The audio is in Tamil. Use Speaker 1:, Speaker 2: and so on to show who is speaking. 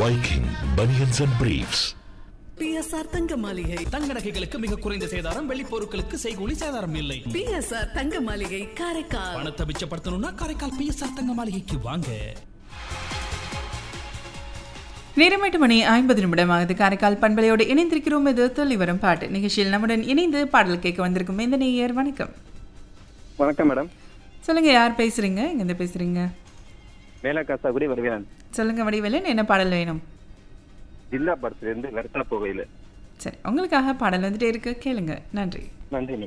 Speaker 1: Viking Bunions and Briefs.
Speaker 2: BSR தங்க மாளிகை
Speaker 3: தங்க நகைகளுக்கு மிக குறைந்த சேதாரம் வெள்ளி பொருட்களுக்கு செய்கூலி சேதாரம் இல்லை
Speaker 2: பிஎஸ்ஆர் தங்க மாளிகை காரைக்கால்
Speaker 3: பணத்தை மிச்சப்படுத்தணும்னா காரைக்கால் பிஎஸ்ஆர் தங்க மாளிகைக்கு வாங்க
Speaker 4: நேரம் எட்டு மணி ஐம்பது நிமிடமாகுது காரைக்கால் பண்பலையோடு இணைந்திருக்கிறோம் இது துள்ளி வரும் பாட்டு நிகழ்ச்சியில் நம்முடன் இணைந்து பாடல் கேட்க வந்திருக்கும் இந்த நேயர் வணக்கம்
Speaker 5: வணக்கம் மேடம்
Speaker 4: சொல்லுங்க யார் பேசுறீங்க எங்கேருந்து பேசுறீங்க
Speaker 5: மேலா காசாகுடி வருவேன்
Speaker 4: சொல்லுங்க வடிவேலன் என்ன பாடல் வேணும்
Speaker 5: ஜில்லா படத்துல இருந்து வெர்த்தா போகையில
Speaker 4: சரி உங்களுக்காக பாடல் வந்துட்டே இருக்கு கேளுங்க நன்றி
Speaker 5: நன்றி